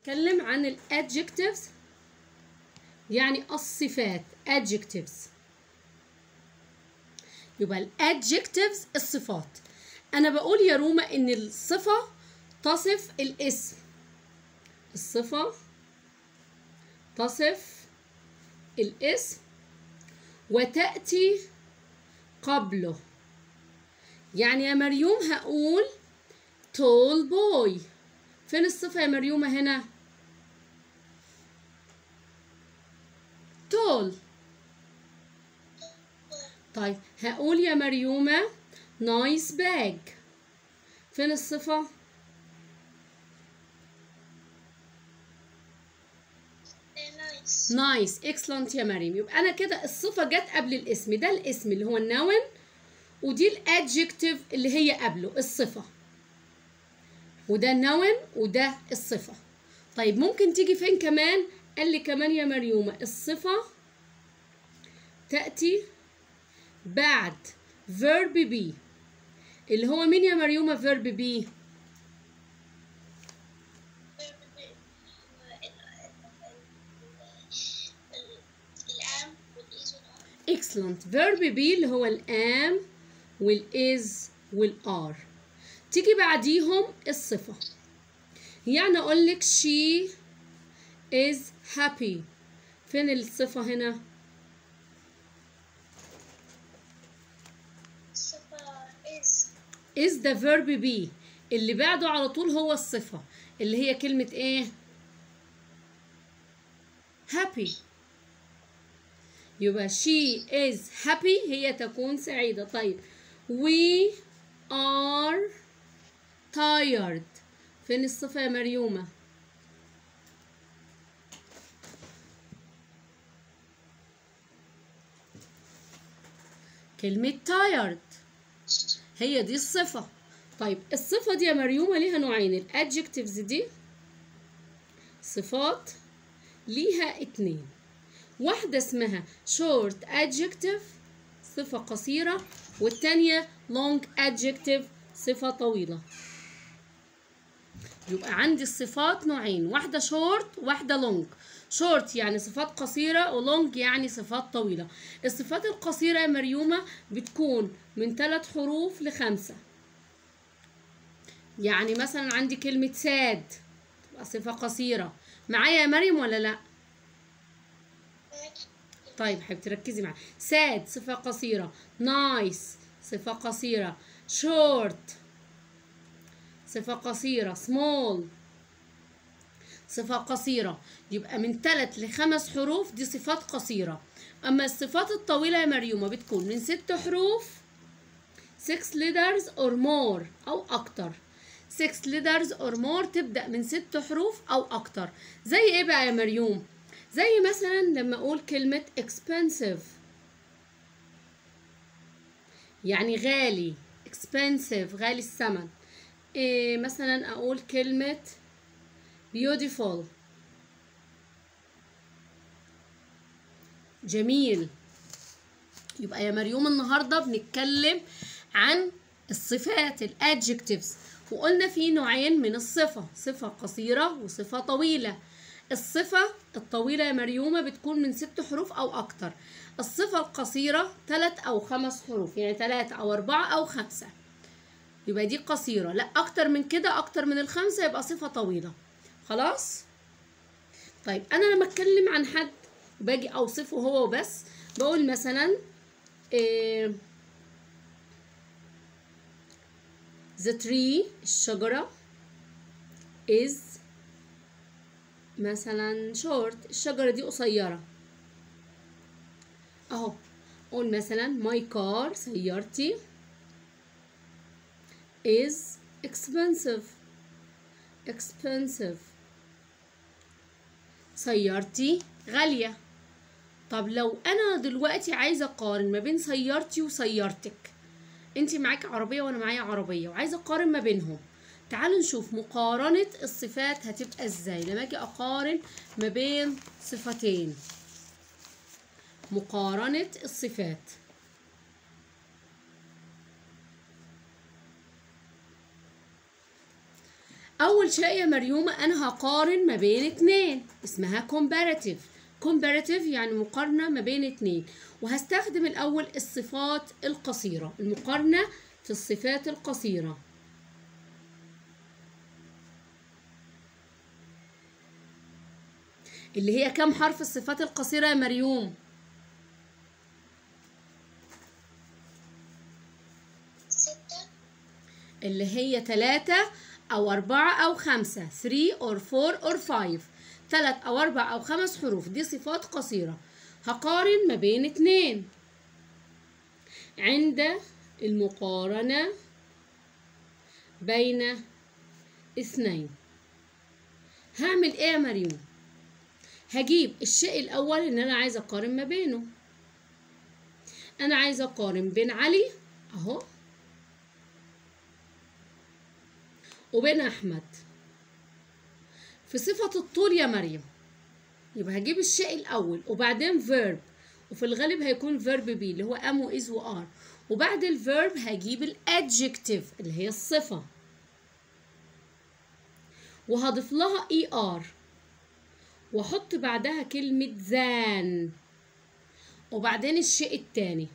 هنتكلم عن ال adjectives يعني الصفات adjectives يبقى ال adjectives الصفات أنا بقول يا روما إن الصفة تصف الاسم الصفة تصف الاسم وتأتي قبله يعني يا مريوم هقول tall boy فين الصفة يا مريومة هنا tall طيب هقول يا مريومة nice bag فين الصفة نايس نايس اكسلنت يا مريم يبقى انا كده الصفه جت قبل الاسم ده الاسم اللي هو النون ودي الادجكتيف اللي هي قبله الصفه وده النون وده الصفه طيب ممكن تيجي فين كمان قال لي كمان يا مريومه الصفه تاتي بعد verb be اللي هو مين يا مريومه verb be الآن والإيز excellent verb be اللي هو الام والاز والار تيجي بعديهم الصفة يعني اقول لك she is happy فين الصفة هنا الصفة إز is the verb be اللي بعده على طول هو الصفة اللي هي كلمة ايه happy يبقى she is happy هي تكون سعيدة طيب we are tired فين الصفة يا مريومة كلمة tired هي دي الصفة طيب الصفة دي يا مريومة ليها نوعين الادجكتيفز دي صفات ليها اتنين واحدة اسمها short adjective صفة قصيرة والتانية long adjective صفة طويلة يبقى عندي الصفات نوعين واحدة short واحدة long short يعني صفات قصيرة ولونج يعني صفات طويلة الصفات القصيرة يا مريومة بتكون من ثلاث حروف لخمسة يعني مثلا عندي كلمة ساد تبقى صفة قصيرة معايا يا مريم ولا لأ؟ طيب حبيبتي ركزي معايا ساد صفة قصيرة نايس صفة قصيرة شورت صفة قصيرة سمول صفة قصيرة يبقى من ثلاث لخمس حروف دي صفات قصيرة أما الصفات الطويلة يا مريومة بتكون من ست حروف 6 letters or more أو أكتر 6 letters or more تبدأ من ست حروف أو أكتر زي إيه بقى يا مريوم؟ زي مثلا لما أقول كلمة expensive يعني غالي expensive غالي الثمن إيه مثلا أقول كلمة beautiful جميل يبقى يا مريوم النهارده بنتكلم عن الصفات الادجكتيفز وقلنا في نوعين من الصفة صفة قصيرة وصفة طويلة الصفة الطويلة يا مريومة بتكون من ست حروف أو أكتر الصفة القصيرة ثلاث أو خمس حروف يعني ثلاثة أو أربعة أو خمسة يبقى دي قصيرة لا أكتر من كده أكتر من الخمسة يبقى صفة طويلة خلاص طيب أنا لما أتكلم عن حد باجي أوصفه هو بس بقول مثلا إيه the tree الشجرة is مثلا short الشجرة دي قصيرة اهو قول مثلا my car سيارتي is expensive expensive سيارتي غالية طب لو انا دلوقتي عايزة اقارن ما بين سيارتي وسيارتك انت معاك عربية وانا معايا عربية وعايزة اقارن ما بينهم تعالوا نشوف مقارنة الصفات هتبقى ازاي لما اجي اقارن ما بين صفتين مقارنة الصفات اول شيء يا مريومه انا هقارن ما بين اتنين اسمها comparative comparative يعني مقارنه ما بين اتنين وهستخدم الاول الصفات القصيره المقارنه في الصفات القصيره اللي هي كم حرف الصفات القصيره يا مريوم ستة اللي هي تلاتة أو أربعة أو خمسة 3 or 4 or 5 تلات أو أربع أو خمس حروف دي صفات قصيرة هقارن ما بين اتنين عند المقارنة بين اثنين هعمل ايه يا مريم هجيب الشيء الأول إن أنا عايزة أقارن ما بينه أنا عايزة أقارن بين علي أهو وبين احمد في صفة الطول يا مريم يبقى هجيب الشيء الاول وبعدين verb وفي الغالب هيكون verb بي اللي هو ام واز وار وبعد الفيرب هجيب الادجكتيف اللي هي الصفة وهضيف لها اي ار واحط بعدها كلمة ذان وبعدين الشيء التاني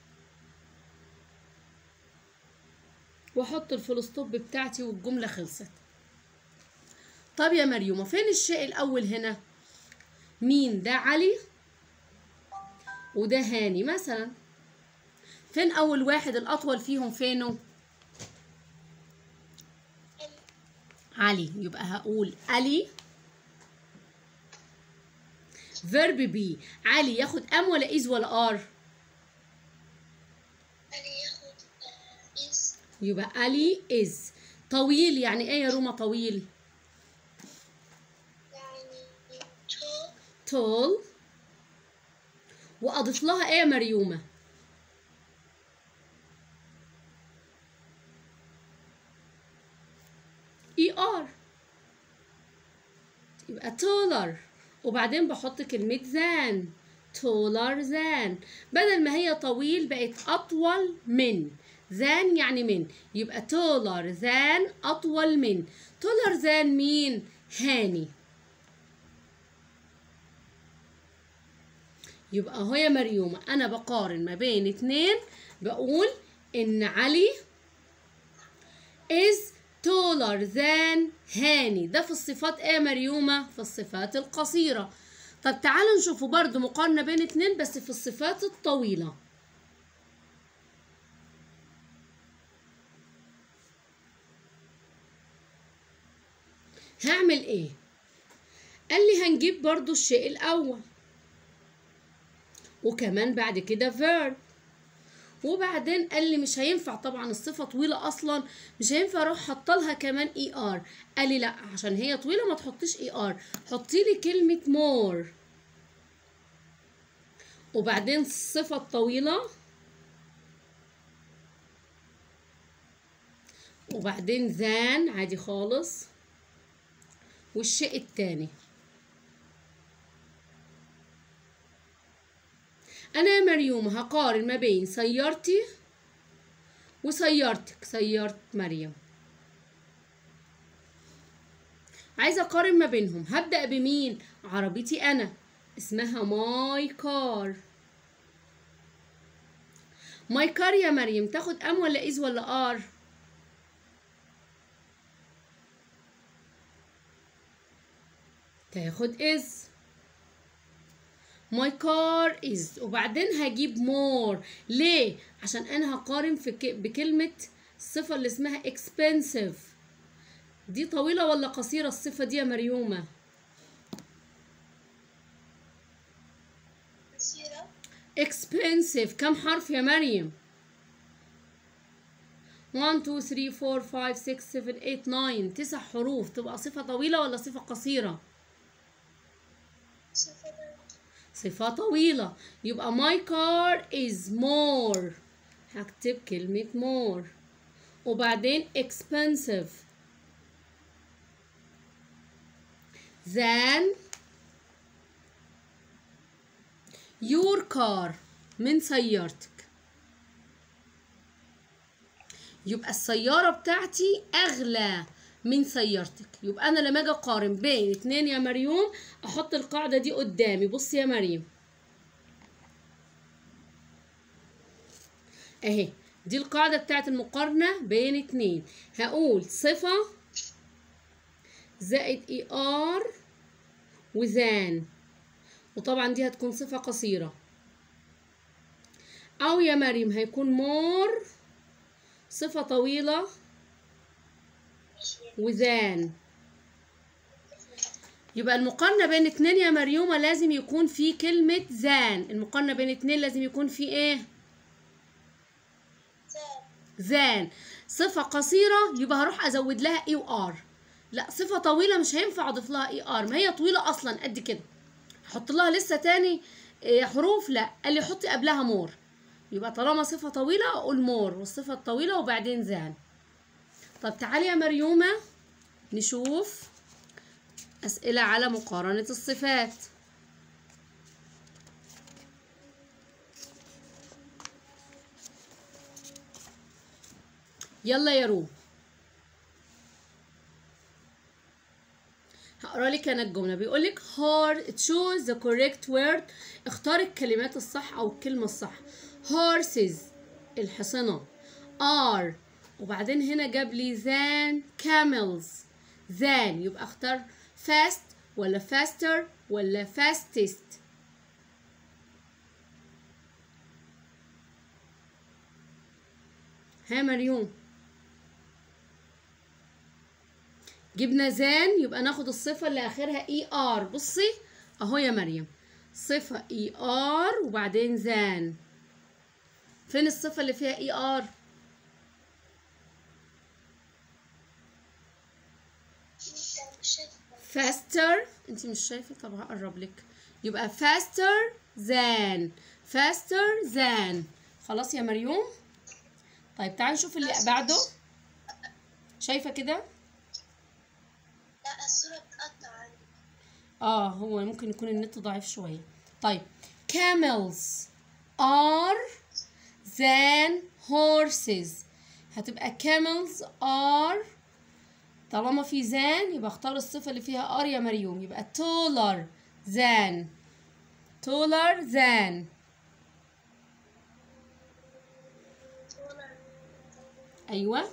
واحط الفلوستوب بتاعتي والجمله خلصت طب يا مريومه فين الشيء الاول هنا مين ده علي وده هاني مثلا فين اول واحد الاطول فيهم فينه علي يبقى هقول علي فيرب بي علي ياخد ام ولا از ولا ار علي ياخد آه، إز يبقى علي از طويل يعني ايه يا روما طويل يعني تو tall واضيف لها ايه يا مريومه اي ار يبقى taller وبعدين بحط كلمة than taller than بدل ما هي طويل بقت أطول من than يعني من يبقى taller than أطول من taller than مين هاني يبقى اهو يا مريومة أنا بقارن ما بين اتنين بقول إن علي is taller than هاني ده في الصفات ايه يا مريومة في الصفات القصيرة طب تعالوا نشوفوا برضو مقارنة بين اتنين بس في الصفات الطويلة هعمل ايه قال لي هنجيب برضو الشيء الاول وكمان بعد كده verb وبعدين قال لي مش هينفع طبعا الصفة طويلة أصلا مش هينفع أروح حاطة لها كمان اي ار قال لي لا عشان هي طويلة ما تحطيش اي ار حطي لي كلمة more وبعدين الصفة الطويلة وبعدين than عادي خالص والشيء التاني أنا يا مريوم هقارن ما بين سيارتي وسيارتك سيارة مريم عايزة أقارن ما بينهم هبدأ بمين عربيتي أنا اسمها ماي كار ماي كار يا مريم تاخد أم ولا إز ولا آر تاخد إز my car is وبعدين هجيب more ليه عشان انا هقارن في ك... بكلمة الصفة اللي اسمها expensive دي طويلة ولا قصيرة الصفة دي يا مريومة قصيرة expensive كم حرف يا مريم 1 2 3 4 5 6 7 8 9 تسع حروف تبقى صفة طويلة ولا صفة قصيرة صفر صفة طويلة يبقى my car is more هكتب كلمة more وبعدين expensive than your car من سيارتك يبقى السيارة بتاعتي أغلى من سيارتك يبقى انا لما اجي اقارن بين اتنين يا مريوم احط القاعده دي قدامي بص يا مريم اهي دي القاعده بتاعت المقارنه بين اتنين هقول صفه زائد اي ار وزان وطبعا دي هتكون صفه قصيره او يا مريم هيكون مور صفه طويله وزان يبقى المقارنة بين اتنين يا مريومة لازم يكون في كلمة زان المقارنة بين اتنين لازم يكون في ايه زان زان صفة قصيرة يبقى هروح ازود لها اي وار لا صفة طويلة مش هينفع اضيف لها اي ار ما هي طويلة اصلا قد كده احط لها لسه تاني إيه، حروف لا قال لي حطي قبلها مور يبقى طالما صفة طويلة اقول مور والصفة الطويلة وبعدين زان طب تعالي يا مريومة نشوف أسئلة على مقارنة الصفات يلا يا روم هقرا لك انا الجمله بيقول لك hard choose the correct word اختار الكلمات الصح او الكلمه الصح horses الحصنه are وبعدين هنا جاب لي than camels than يبقى اختار fast ولا faster ولا fastest ها مريوم جبنا زان يبقى ناخد الصفة اللي آخرها اي ار بصي اهو يا مريم صفة اي ار وبعدين زان فين الصفة اللي فيها اي ار مش شايفة faster انت مش شايفة طب هقرب لك يبقى faster than faster than خلاص يا مريوم طيب تعالي نشوف اللي بعده شايفة كده لا الصورة بتقطع عندي اه هو ممكن يكون النت ضعيف شوية طيب camels are than horses هتبقى camels are طالما في than يبقى اختار الصفة اللي فيها are يا مريوم يبقى taller than taller than أيوة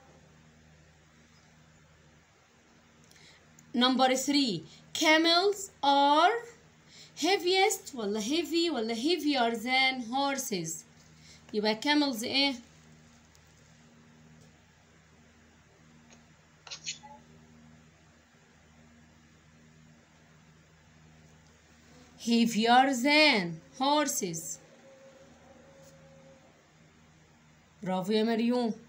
number three camels are heaviest ولا heavy ولا heavier than horses يبقى camels ايه heavier than horses برافو يا مريوم